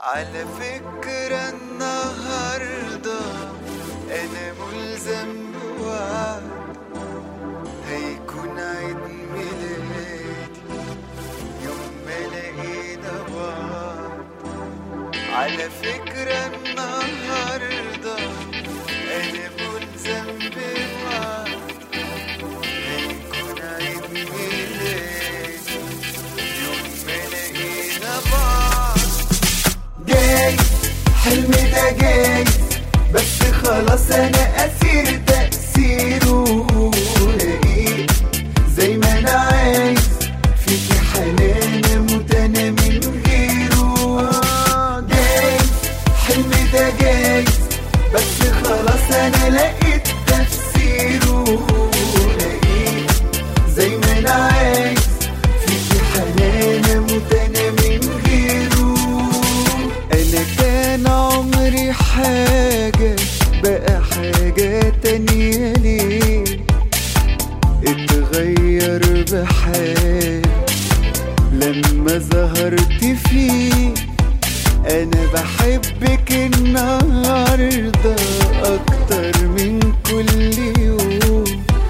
على فكرة النهاردة أنا ملزم بوعد هيكون عيد ميلادي يوم ما لقينا بعض على فكرة النهاردة أنا ملزم بوعد هيكون عيد ميلادي يوم ما لقينا بعض جاي حلمي ده جاي بس خلاص انا اسير تأثيره رقيق زي ما انا عايز فيكي حنان اموت انا من غيره جاي حلمي ده جاي بس خلاص انا لقيت تفسيره رقيق زي ما انا عايز فيكي حنان اموت انا من غيره انا كان عمري حاجة بقى حاجة تانية ليه اتغير بحال لما ظهرت فيه انا بحبك النهاردة اكتر من كل يوم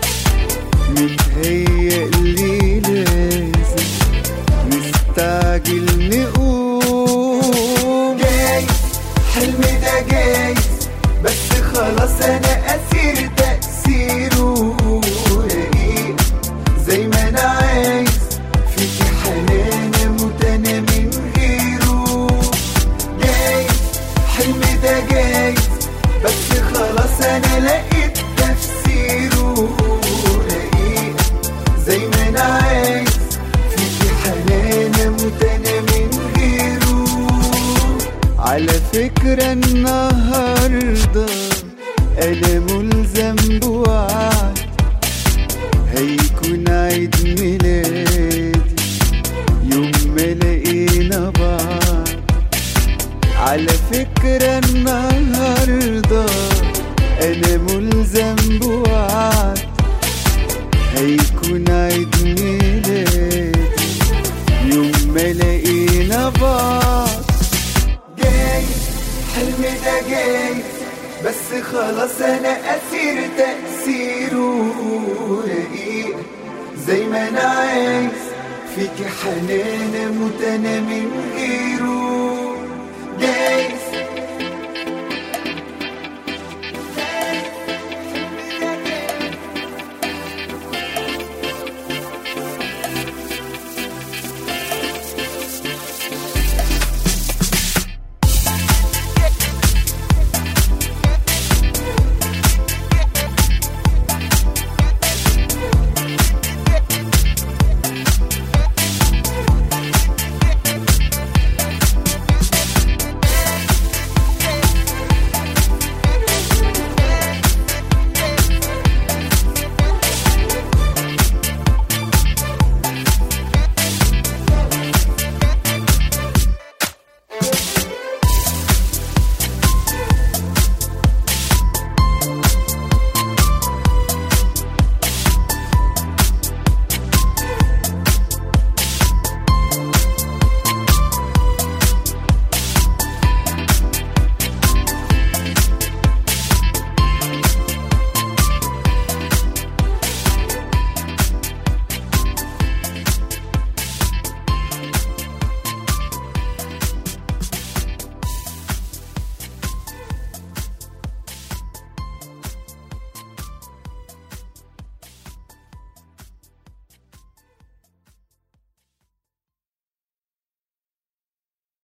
متهيألي لازم نستعجل نقوم جاي حلمي ده جاي بس خلاص انا اسير تأثيره رقيق زي ما انا عايز فيكي حنان اموت انا من غيره جاي حلمي ده جاي بس خلاص انا لقيت تفسيره رقيق زي ما انا عايز فيكي حنان اموت انا من غيره على فكرة النهاردة انا ملزم بوعد هيكون عيد ميلادي يوم ما لقينا بعض على فكرة النهاردة أنا ملزم بوعد هيكون عيد ميلادي يوم ما لقينا بعض جاي حلمي ده جاي بس خلاص أنا أسير تأثيره رقيق زي ما أنا عايز فيكي حنان أموت أنا من غيره